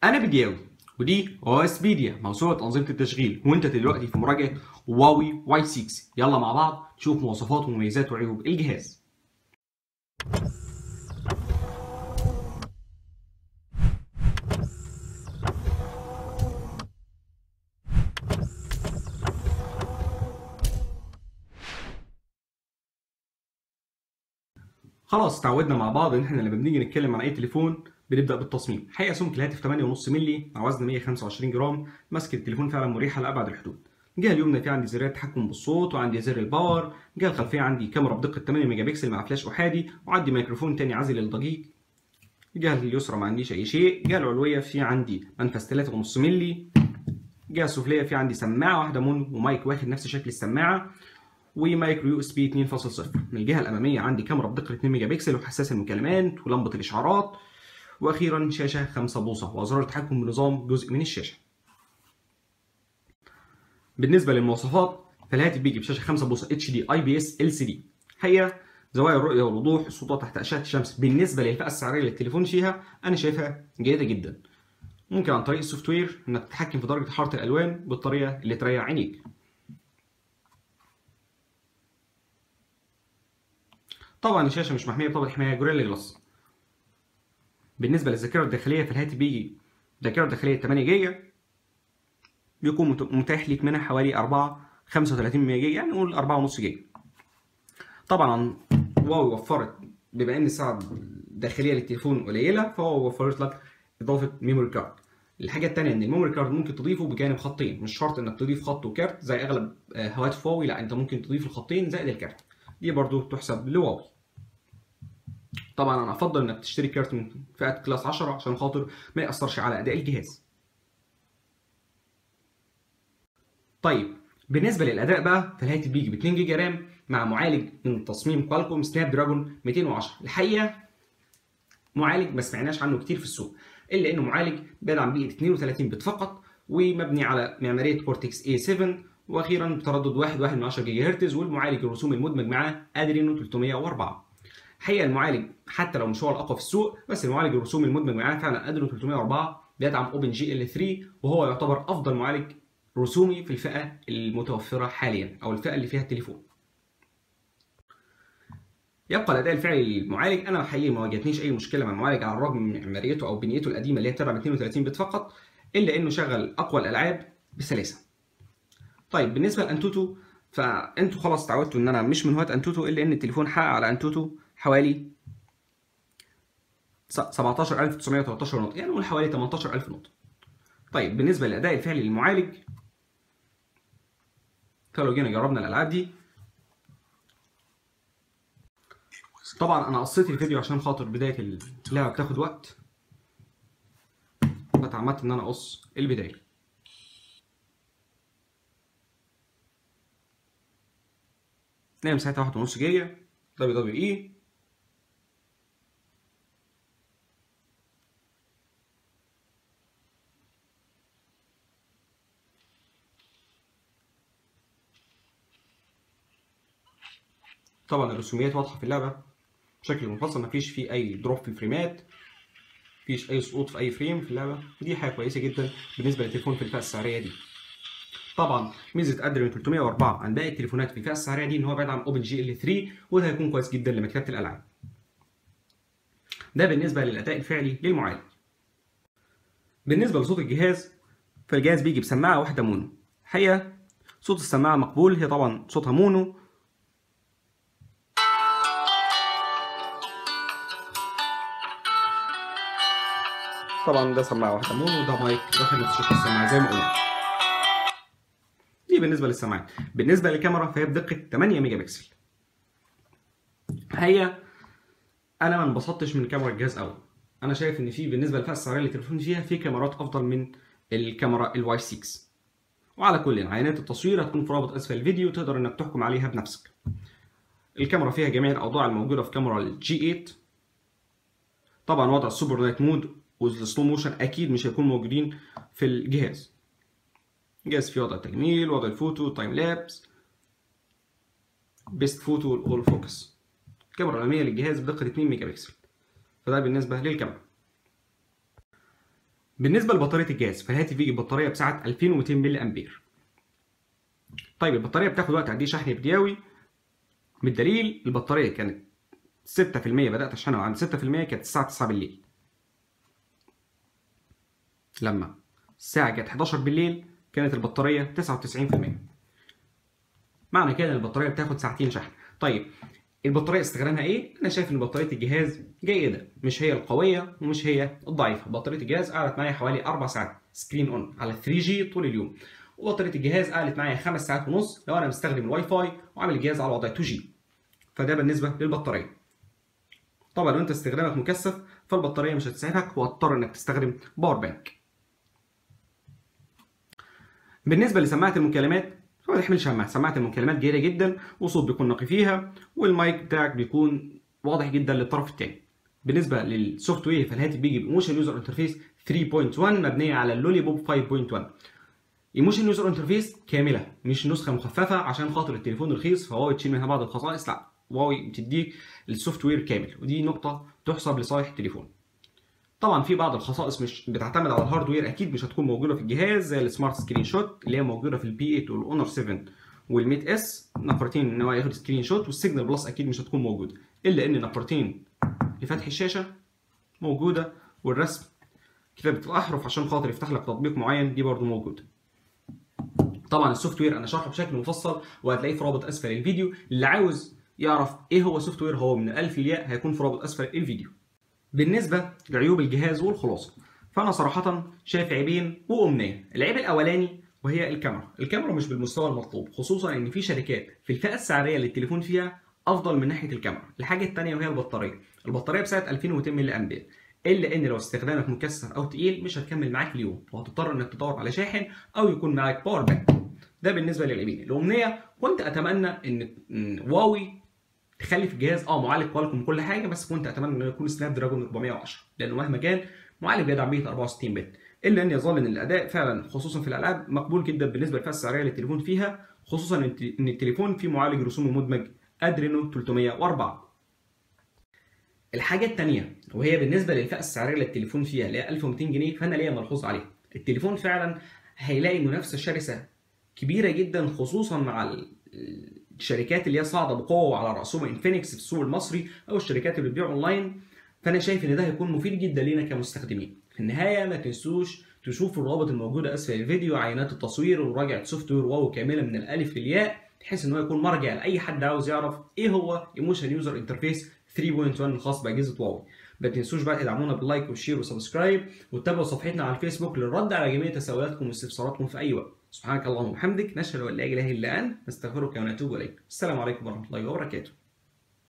انا بدياوي ودي اوسبيديا موسوعه انظمه التشغيل وانت دلوقتي في مراجعه هواوي واي 6 يلا مع بعض نشوف مواصفات ومميزات وعيوب الجهاز خلاص اتعودنا مع بعض ان احنا لما بنيجي نتكلم عن اي تليفون بنبدا بالتصميم حقيقه سمك الهاتف 8.5 مللي مع وزن 125 جرام ماسكه التليفون فعلا مريحه لابعد الحدود الجهه اليمنى في عندي زرار تحكم بالصوت وعندي زر الباور الجهه الخلفيه عندي كاميرا بدقه 8 ميجا بكسل مع فلاش احادي وعندي ميكروفون تاني عازل للضجيج الجهه اليسرى ما عنديش اي شيء الجهه العلويه في عندي منفذ 3.5 مللي الجهه السفليه في عندي سماعه واحده مون ومايك واخد نفس شكل السماعه ومايكرو يو اس بي 2.0 من الجهه الاماميه عندي كاميرا بدقه 2 ميجا بكسل وحساس المكالمات ولمبه الاشعارات واخيرا شاشه 5 بوصه وازرار التحكم بنظام جزء من الشاشه بالنسبه للمواصفات فالهاتف بيجي بشاشه 5 بوصه اتش دي اي بي اس ال سي دي هي زوايا الرؤيه والوضوح الصوت تحت اشعه الشمس بالنسبه للفئه السعريه اللي التليفون فيها انا شايفها جيده جدا ممكن عن طريق السوفت وير انك تتحكم في درجه حراره الالوان بالطريقه اللي تريح عينيك طبعا الشاشه مش محميه بطبقه حمايه جوريلا جلاس بالنسبه للذاكره الداخليه في الهاتف بيجي ذاكره داخليه 8 جيجا بيكون متاح ليك منها حوالي 4 35 جيجا يعني نقول 4.5 جيجا طبعا واو وفرت بما ان السعه الداخليه للتليفون قليله فهو وفرت لك اضافه ميموري كارد الحاجه الثانيه ان الميموري كارد ممكن تضيفه بجانب خطين مش شرط انك تضيف خط وكارت زي اغلب هواتف هواوي لا انت ممكن تضيف الخطين زائد الكارت دي برضو تحسب لواوي طبعا انا افضل انك تشتري كارت من فئه كلاس 10 عشان خاطر ما ياثرش على اداء الجهاز طيب بالنسبه للاداء بقى فالهاتف بيجي ب 2 جيجا رام مع معالج من تصميم كوالكوم سناب دراجون 210 الحقيقه معالج ما سمعناش عنه كتير في السوق الا انه معالج بيدعم بيئه 32 بت فقط ومبني على معماريه كورتكس اي 7 واخيرا بتردد 1.1 جيجا هرتز والمعالج الرسومي المدمج معاه ادرينو 304 حقيقه المعالج حتى لو مش هو الاقوى في السوق بس المعالج الرسومي المدمج معاه فعلا ادرينو 304 بيدعم اوبن جي ال 3 وهو يعتبر افضل معالج رسومي في الفئه المتوفره حاليا او الفئه اللي فيها التليفون يبقى الاداء الفعلي للمعالج انا حقيقي ما واجهتنيش اي مشكله مع المعالج على الرغم من معماريته او بنيته القديمه اللي هي بتدعم 32 بت فقط الا انه شغل اقوى الالعاب بسلاسه طيب بالنسبه لانتوتو فانتوا خلاص اتعودتوا ان انا مش من هواة انتوتو الا ان التليفون حقق على انتوتو حوالي 17913 نقطه يعني نقول حوالي 18000 نقطه طيب بالنسبه للاداء الفعلي للمعالج فلو جينا جربنا الالعاب دي طبعا انا قصيت الفيديو عشان خاطر بدايه اللعبه بتاخد وقت فتعمدت ان انا اقص البدايه نعمل مساحتها واحد ونص جيجا دبليو دبليو اي طبعا الرسوميات واضحه في اللعبه بشكل منفصل مفيش فيه اي دروب في الفريمات مفيش اي سقوط في اي فريم في اللعبه ودي حاجه كويسه جدا بالنسبه للتليفون في الفئه السعريه دي طبعا ميزه ادرينو 304 عن باقي التليفونات في الفئه السعريه دي ان هو بيدعم اوبن جي ال 3 وده هيكون كويس جدا لمكتبه الالعاب ده بالنسبه للاداء الفعلي للمعالج بالنسبه لصوت الجهاز فالجهاز بيجي بسماعه واحده مونو الحقيقه صوت السماعه مقبول هي طبعا صوتها مونو طبعا ده سماعه واحده مونو وده مايك واخد نفس شكل السماعه زي ما قلنا دي بالنسبه للسماعات بالنسبه للكاميرا فهي بدقه 8 ميجا بكسل هي انا ما انبسطتش من كاميرا الجهاز قوي انا شايف ان في بالنسبه للفئه السعريه اللي التليفون فيها في كاميرات افضل من الكاميرا الواي 6 وعلى كل عينات التصوير هتكون في رابط اسفل الفيديو تقدر انك تحكم عليها بنفسك الكاميرا فيها جميع الاوضاع الموجوده في كاميرا الجي 8 طبعا وضع السوبر نايت مود والسلو موشن اكيد مش هيكونوا موجودين في الجهاز جهاز فيه وضع التجميل وضع الفوتو تايم لابس بيست فوتو والاول فوكس الكاميرا الاماميه للجهاز بدقه 2 ميجا بكسل فده بالنسبه للكاميرا بالنسبه لبطاريه الجهاز فالهاتف بيجي ببطاريه بسعه 2200 ملي امبير طيب البطاريه بتاخد وقت قد ايه شحن بدياوي بالدليل البطاريه كانت 6% بدات اشحنها عند 6% كانت الساعه 9 بالليل لما الساعه كانت 11 بالليل كانت البطاريه 99% معنى كده ان البطاريه بتاخد ساعتين شحن طيب البطاريه استخدامها ايه انا شايف ان بطاريه الجهاز جيده مش هي القويه ومش هي الضعيفه بطاريه الجهاز قعدت معايا حوالي 4 ساعات سكرين اون على 3 جي طول اليوم وبطاريه الجهاز قعدت معايا 5 ساعات ونص لو انا مستخدم الواي فاي وعامل الجهاز على وضع 2 جي فده بالنسبه للبطاريه طبعا لو انت استخدامك مكثف فالبطاريه مش هتسعفك وهتضطر انك تستخدم باور بانك بالنسبه لسماعه المكالمات فما تحملش همها سماعه المكالمات جيده جدا والصوت بيكون نقي فيها والمايك بتاعك بيكون واضح جدا للطرف الثاني بالنسبه للسوفت وير فالهاتف بيجي بايموشن يوزر انترفيس 3.1 مبنيه على اللولي بوب 5.1 ايموشن يوزر انترفيس كامله مش نسخه مخففه عشان خاطر التليفون رخيص فهواوي تشيل منها بعض الخصائص لا هواوي بتديك السوفت وير كامل ودي نقطه تحسب لصالح التليفون طبعا في بعض الخصائص مش بتعتمد على الهاردوير اكيد مش هتكون موجوده في الجهاز زي السمارت سكرين شوت اللي هي موجوده في البي 8 والاونر 7 والميت اس نفرتين ان هو ياخد سكرين شوت والسيجنال بلس اكيد مش هتكون موجوده الا ان نفرتين لفتح الشاشه موجوده والرسم كتابه الاحرف عشان خاطر يفتح لك تطبيق معين دي برضو موجوده طبعا السوفت وير انا شرحه بشكل مفصل وهتلاقيه في رابط اسفل الفيديو اللي عاوز يعرف ايه هو سوفت وير هو من الالف للياء هيكون في رابط اسفل الفيديو بالنسبه لعيوب الجهاز والخلاصه فانا صراحه شايف عيبين وامنيه العيب الاولاني وهي الكاميرا الكاميرا مش بالمستوى المطلوب خصوصا ان في شركات في الفئه السعريه اللي التليفون فيها افضل من ناحيه الكاميرا الحاجه الثانيه وهي البطاريه البطاريه بسعه 2200 ملي امبير الا ان لو استخدامك مكثف او تقيل مش هتكمل معاك اليوم وهتضطر انك تدور على شاحن او يكون معاك باور بانك ده بالنسبه للعيبين الامنيه كنت اتمنى ان واوي تخلي في الجهاز اه معالج كوالكوم كل حاجه بس كنت اتمنى انه يكون سناب دراجون 410 لانه مهما كان معالج بيدعم بيه 64 بت الا ان يظل ان الاداء فعلا خصوصا في الالعاب مقبول جدا بالنسبه للفئه السعريه للتليفون فيها خصوصا ان التليفون فيه معالج رسومي مدمج ادرينو 304 الحاجه الثانيه وهي بالنسبه للفئه السعريه للتليفون فيها اللي هي 1200 جنيه فانا ليا ملحوظ عليها التليفون فعلا هيلاقي منافسه شرسه كبيره جدا خصوصا مع الشركات اللي هي صاعده بقوه على راسهم انفينكس في السوق المصري او الشركات اللي بتبيع اونلاين فانا شايف ان ده هيكون مفيد جدا لينا كمستخدمين في النهايه ما تنسوش تشوفوا الرابط الموجود اسفل الفيديو عينات التصوير ومراجعه سوفت وير واو كامله من الالف للياء بحيث ان هو يكون مرجع لاي حد عاوز يعرف ايه هو ايموشن يوزر انترفيس 3.1 الخاص باجهزه واو ما تنسوش بقى تدعمونا باللايك والشير وسبسكرايب وتتابعوا صفحتنا على الفيسبوك للرد على جميع تساؤلاتكم واستفساراتكم في اي وقت سبحانك اللهم وبحمدك نشهد ان لا اله الا انت نستغفرك ونتوب اليك السلام عليكم ورحمه الله وبركاته